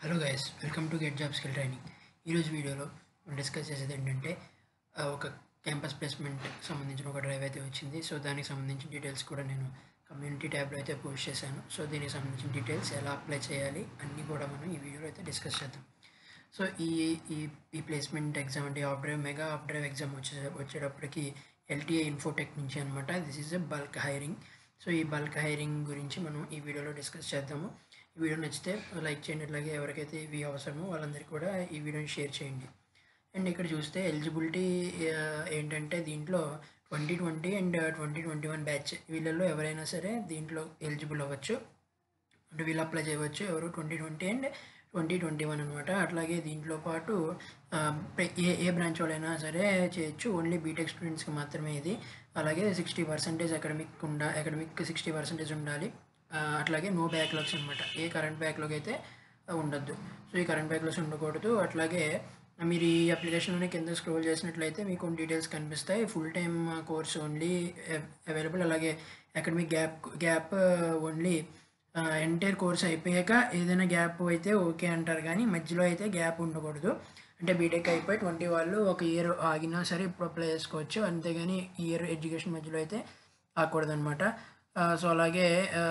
hello guys welcome to get job skill training ఈరోజు వీడియోలో మనం డిస్కస్ చేసేది ఏంటంటే ఆ, ఒక క్యాంపస్ ప్లేస్మెంట్ సంబంధించిన ఒక డ్రైవ్ అయితే వచ్చింది సో దానికి సంబంధించిన డీటెయిల్స్ కూడా నేను కమ్యూనిటీ ట్యాబ్లో అయితే పోస్ట్ చేశాను సో దీనికి సంబంధించిన డీటెయిల్స్ ఎలా అప్లై చేయాలి అన్నీ కూడా మనం ఈ వీడియోలో అయితే డిస్కస్ చేద్దాం సో ఈ ఈ ఈ ప్లేస్మెంట్ ఎగ్జామ్ అంటే off drive mega off drive exam వచ్చే వచ్చేటప్పటికి ఎల్టీఏ ఇన్ఫోటెక్ నుంచి అనమాట this is a bulk hiring so ఈ బల్క్ హైరింగ్ గురించి మనం ఈ వీడియోలో డిస్కస్ చేద్దాము ఈ వీడియో నచ్చితే లైక్ చేయండి అట్లాగే ఎవరికైతే ఇవి అవసరమో వాళ్ళందరికీ కూడా ఈ వీడియోని షేర్ చేయండి అండ్ ఇక్కడ చూస్తే ఎలిజిబిలిటీ ఏంటంటే దీంట్లో twenty twenty and twenty twenty one batch వీళ్ళల్లో ఎవరైనా సరే దీంట్లో ఎలిజిబుల్ అవ్వచ్చు అంటే వీళ్ళు అప్లై చేయవచ్చు ఎవరు twenty twenty and twenty twenty one అనమాట అట్లాగే దీంట్లో పాటు ఆ, ప్ర- ఏ ఏ బ్రాంచ్ వాళ్ళైనా సరే చేయొచ్చు ఓన్లీ బీటెక్ స్టూడెంట్స్కి మాత్రమే ఇది అలాగే సిక్స్టీ పర్సెంటేజ్ అకాడమిక్ ఉండా అకాడమిక్ సిక్స్టీ పర్సెంటేజ్ ఉండాలి ఆ, అట్లాగే నో బ్యాక్లాగ్స్ అనమాట ఏ కరెంట్ బ్యాక్లాగ్ అయితే ఆ, ఉండొద్దు సో ఈ కరెంట్ బ్యాక్లాగ్స్ ఉండకూడదు అట్లాగే మీరు ఈ అప్లికేషన్లోనే కింద స్క్రోల్ చేసినట్లయితే మీకు డీటెయిల్స్ కనిపిస్తాయి full time course only available అలాగే academic gap gap only entire course అయిపోయాక ఏదైనా గ్యాప్ అయితే ఓకే అంటారు కానీ మధ్యలో అయితే గ్యాప్ ఉండకూడదు అంటే బీటెక్ అయిపోయి ట్వంటీ వాళ్ళు ఒక ఇయర్ ఆగినా సరే ఇప్పుడు అప్లై చేసుకోవచ్చు అంతేగాని ఇయర్ ఎడ్యుకేషన్ మధ్యలో అయితే ఆగకూడదు అనమాట సో అలాగే ఆ,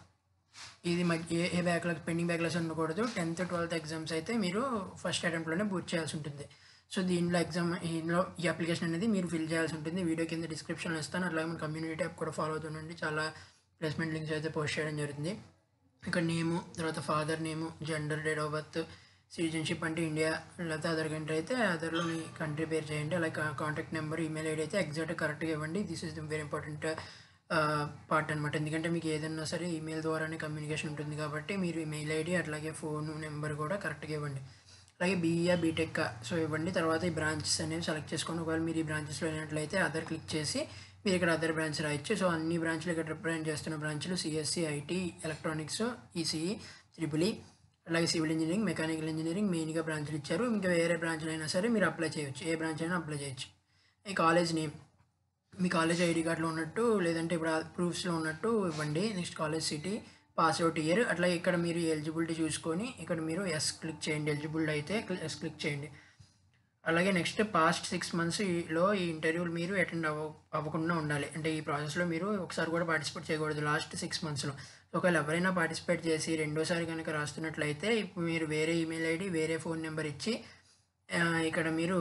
ఇది మధ్య ఏ ఏ బ్యాక్లాగ్ పెండింగ్ బ్యాక్లాగ్స్ ఉండకూడదు టెన్త్ ట్వెల్త్ ఎగ్జామ్స్ అయితే మీరు ఫస్ట్ అటెంప్ట్లోనే పూర్తి చేయాల్సి ఉంటుంది సో దీనిలో ఎగ్జామ్ ఇందులో ఈ అప్లికేషన్ అనేది మీరు ఫిల్ చేయాల్సి ఉంటుంది వీడియో కింద డిస్క్రిప్షన్లో ఇస్తాను అలాగే మన కమ్యూనిటీ యాప్ కూడా ఫాలో అవుతుండండి చాలా ప్లేస్మెంట్ లింక్స్ అయితే పోస్ట్ చేయడం జరుగుతుంది ఇక్కడ నేము తర్వాత father name gender date of birth citizenship అంటే ఇండియా లేకపోతే అదర్ కంట్రీ అయితే అదర్లో మీ కంట్రీ పేరు చేయండి అలాగే కాంటాక్ట్ నెంబర్ ఈమెయిల్ ఐడి అయితే ఎగ్జాక్ట్ కరెక్ట్గా ఇవ్వండి this is the very important part అనమాట ఎందుకంటే మీకు ఏదైనా సరే ఈమెయిల్ ద్వారానే కమ్యూనికేషన్ ఉంటుంది కాబట్టి మీరు ఈమెయిల్ ఐడి అట్లాగే ఫోన్ నెంబర్ కూడా కరెక్ట్గా ఇవ్వండి అలాగే బీఈఆ బీటెక్ సో ఇవ్వండి తర్వాత ఈ బ్రాంచెస్ అనేవి సెలెక్ట్ చేసుకోండి ఒకవేళ మీరు ఈ బ్రాంచెస్లో అయినట్లయితే అదర్ క్లిక్ చేసి మీరు ఇక్కడ అదర్ బ్రాంచ్ రాయొచ్చు సో అన్ని బ్రాంచ్లు ఇక్కడ రిప్రజెంట్ చేస్తున్న బ్రాంచ్లు CSC IT electronics ECE triple అలాగే సివిల్ ఇంజనీరింగ్ మెకానికల్ ఇంజనీరింగ్ మెయిన్గా బ్రాంచ్లు ఇచ్చారు ఇంకా వేరే బ్రాంచ్లు అయినా సరే మీరు అప్లై చేయొచ్చు ఏ బ్రాంచ్ అయినా అప్లై చేయొచ్చు ఈ కాలేజ్ నేమ్ మీ కాలేజ్ ఐడి కార్డులో ఉన్నట్టు లేదంటే ఇప్పుడు ప్రూఫ్స్లో ఉన్నట్టు ఇవ్వండి next college city pass out year అట్లా ఇక్కడ మీరు ఎలిజిబిలిటీ చూసుకొని ఇక్కడ మీరు ఎస్ క్లిక్ చేయండి ఎలిజిబుల్ అయితే ఎస్ క్లిక్ చేయండి అలాగే నెక్స్ట్ పాస్ట్ సిక్స్ మంత్స్లో ఈ ఇంటర్వ్యూలు మీరు అటెండ్ అవ్వ అవ్వకుండా ఉండాలి అంటే ఈ ప్రాసెస్లో మీరు ఒకసారి కూడా పార్టిసిపేట్ చేయకూడదు లాస్ట్ సిక్స్ మంత్స్లో ఒకవేళ ఎవరైనా పార్టిసిపేట్ చేసి రెండోసారి కనుక రాస్తున్నట్లయితే ఇప్పుడు మీరు వేరే ఈమెయిల్ ఐడి వేరే ఫోన్ నెంబర్ ఇచ్చి ఆ, ఇక్కడ మీరు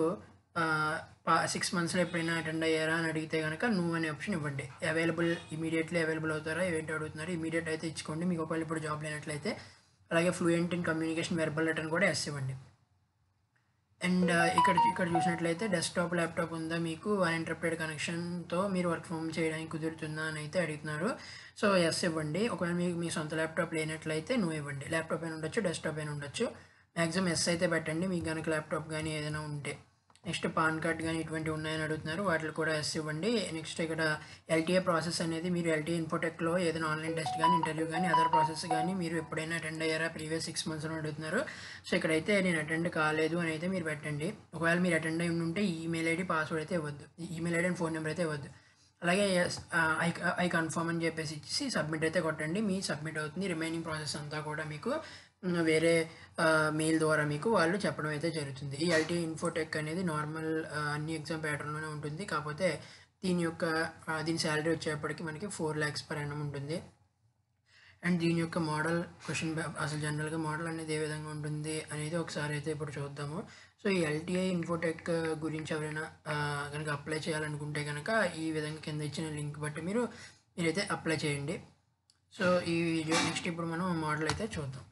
సిక్స్ మంత్స్లో ఎప్పుడైనా అటెండ్ అయ్యారా అని అడిగితే కనుక నువ్వు అనే ఆప్షన్ ఇవ్వండి అవైలబుల్ ఇమీడియట్లీ అవైలబుల్ అవుతారా ఏంటి అడుగుతున్నారు ఇమీడియట్ అయితే ఇచ్చుకోండి మీకు ఒకవేళ ఇప్పుడు జాబ్ లేనట్లయితే అలాగే fluent in communication verbal letter కూడా ఎస్ ఇవ్వండి అండ్ ఇక్కడ ఇక్కడ చూసినట్లయితే డెస్క్టాప్ ల్యాప్టాప్ ఉందా మీకు అన్ఇంటరప్టెడ్ కనెక్షన్తో మీరు వర్క్ ఫ్రమ్ చేయడానికి కుదురుతుందా అని అయితే అడుగుతున్నారు సో ఎస్ ఇవ్వండి ఒకవేళ మీకు మీ సొంత ల్యాప్టాప్ లేనట్లయితే నువ్వు ఇవ్వండి ల్యాప్టాప్ అయినా ఉండొచ్చు డెస్క్టాప్ అయినా ఉండొచ్చు మ్యాక్సిమం ఎస్ అయితే పెట్టండి మీకు కనుక ల్యాప్టాప్ కానీ ఏదైనా ఉంటే నెక్స్ట్ పాన్ కార్డ్ కానీ ఇటువంటివి ఉన్నాయని అడుగుతున్నారు వాటికి కూడా ఎస్ ఇవ్వండి నెక్స్ట్ ఇక్కడ ఎల్టీఏ ప్రాసెస్ అనేది మీరు ఎల్టీఏ ఇన్ఫోటెక్లో ఏదైనా ఆన్లైన్ టెస్ట్ కానీ ఇంటర్వ్యూ కానీ అదర్ ప్రాసెస్ కానీ మీరు ఎప్పుడైనా అటెండ్ అయ్యారా ప్రీవియస్ సిక్స్ మంత్స్లో అడుగుతున్నారు సో ఇక్కడైతే నేను అటెండ్ కాలేదు అని అయితే మీరు పెట్టండి ఒకవేళ మీరు అటెండ్ అయి ఉంటే ఈమెయిల్ ఐడి పాస్వర్డ్ అయితే ఇవ్వద్దు email ID and phone number అయితే ఇవ్వద్దు అలాగే yes, ఆ, ఐ ఐ కన్ఫర్మ్ అని చెప్పేసి ఇచ్చేసి సబ్మిట్ అయితే కొట్టండి మీ సబ్మిట్ అవుతుంది రిమైనింగ్ ప్రాసెస్ అంతా కూడా మీకు మ్, వేరే మెయిల్ ద్వారా మీకు వాళ్ళు చెప్పడం అయితే జరుగుతుంది ఈ ఎల్టీ ఇన్ఫోటెక్ అనేది నార్మల్ అన్ని ఎగ్జామ్ ప్యాటర్న్లోనే ఉంటుంది కాకపోతే దీని యొక్క ఆ, దీని శాలరీ వచ్చేప్పటికి మనకి ఫోర్ ల్యాక్స్ పర్ అన్నం ఉంటుంది అండ్ దీని యొక్క మోడల్ క్వశ్చన్ అసలు జనరల్గా మోడల్ అనేది ఏ విధంగా ఉంటుంది అనేది ఒకసారి అయితే ఇప్పుడు చూద్దాము సో ఈ ఎల్టీఐ ఇన్ఫోటెక్ గురించి ఎవరైనా ఆ, కనుక అప్లై చేయాలనుకుంటే కనుక ఈ విధంగా కింద ఇచ్చిన లింక్ బట్టి మీరు మీరైతే అప్లై చేయండి సో ఈ వీడియో నెక్స్ట్ ఇప్పుడు మనం మోడల్ అయితే చూద్దాం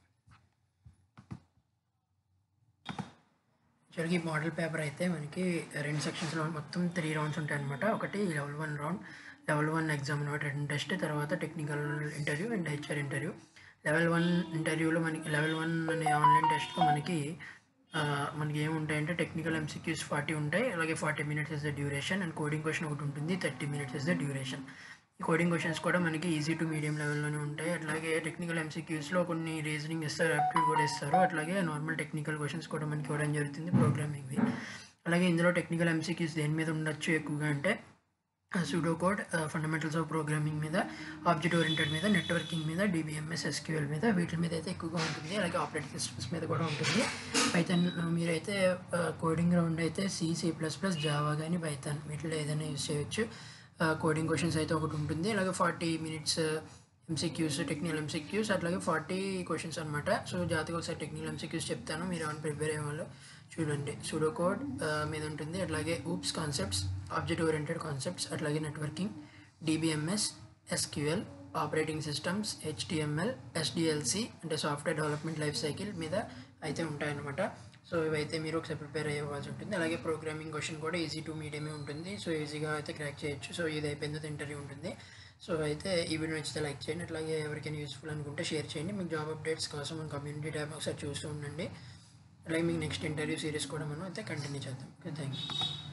యాక్చువల్గా ఈ మోడల్ పేపర్ అయితే మనకి రెండు సెక్షన్స్లో మొత్తం త్రీ రౌండ్స్ ఉంటాయి అనమాట ఒకటి level one round level one exam అనమాట రిటర్న్ టెస్ట్ తర్వాత technical interview and HR interview level one ఇంటర్వ్యూలో మనకి లెవెల్ వన్ అనే ఆన్లైన్ టెస్ట్లో మనకి ఆ, మనకి ఏముంటాయంటే టెక్నికల్ ఎంసీక్యూస్ ఫార్టీ ఉంటాయి అలాగే forty minutes is the duration and coding question ఒకటి ఉంటుంది thirty minutes is the duration ఈ కోడింగ్ క్వశ్చన్స్ కూడా మనకి ఈజీ టు మీడియం లెవెల్లోనే ఉంటాయి అట్లాగే టెక్నికల్ ఎంసీక్యూస్లో కొన్ని రీజనింగ్ ఇస్తారు యాప్టిట్యూడ్ కూడా ఇస్తారు అట్లాగే నార్మల్ టెక్నికల్ క్వశ్చన్స్ కూడా మనకి ఇవ్వడం జరుగుతుంది ప్రోగ్రామింగ్వి అలాగే ఇందులో టెక్నికల్ ఎంసీక్యూస్ దేని మీద ఉండొచ్చు ఎక్కువగా అంటే pseudo code fundamentals of programming మీద ఆబ్జెక్ట్ ఓరియంటెడ్ మీద నెట్వర్కింగ్ మీద డిబిఎంఎస్ ఎస్క్యూఎల్ మీద వీటి మీద అయితే ఎక్కువగా ఉంటుంది అలాగే ఆపరేటింగ్ సిస్టమ్స్ మీద కూడా ఉంటుంది పైథాన్ మీరైతే కోడింగ్ రౌండ్ అయితే C C plus plus Java కానీ పైథాన్ వీటిలో ఏదైనా యూస్ చేయొచ్చు కోడింగ్ క్వశ్చన్స్ అయితే ఒకటి ఉంటుంది అలాగే forty minutes MCQs technical MCQs అట్లాగే ఫార్టీ క్వశ్చన్స్ అనమాట సో జాతకు ఒకసారి టెక్నికల్ ఎంసీక్యూస్ చెప్తాను మీరు ఏమైనా ప్రిపేర్ అయ్యే వాళ్ళు చూడండి సూడో కోడ్ మీద ఉంటుంది అట్లాగే OOPs concepts object oriented concepts అట్లాగే networking DBMS SQL operating systems HTML SDLC అంటే సాఫ్ట్వేర్ డెవలప్మెంట్ లైఫ్ సైకిల్ మీద అయితే ఉంటాయన్నమాట సో ఇవైతే మీరు ఒకసారి ప్రిపేర్ అయ్యవలసి ఉంటుంది అలాగే ప్రోగ్రామింగ్ క్వశ్చన్ కూడా ఈజీ టు మీడియమే ఉంటుంది సో ఈజీగా అయితే క్రాక్ చేయొచ్చు సో ఇది అయిపోయిన తర్వాత ఇంటర్వ్యూ ఉంటుంది సో అయితే ఈ వీడియో నచ్చితే లైక్ చేయండి అట్లాగే ఎవరికైనా యూస్ఫుల్ అనుకుంటే షేర్ చేయండి మీకు జాబ్ అప్డేట్స్ కోసం మన కమ్యూనిటీ ట్యాబ్ ఒకసారి చూస్తూ ఉండండి అలాగే మీకు నెక్స్ట్ ఇంటర్వ్యూ సిరీస్ కూడా మనం అయితే కంటిన్యూ చేద్దాం ఓకే థ్యాంక్ యూ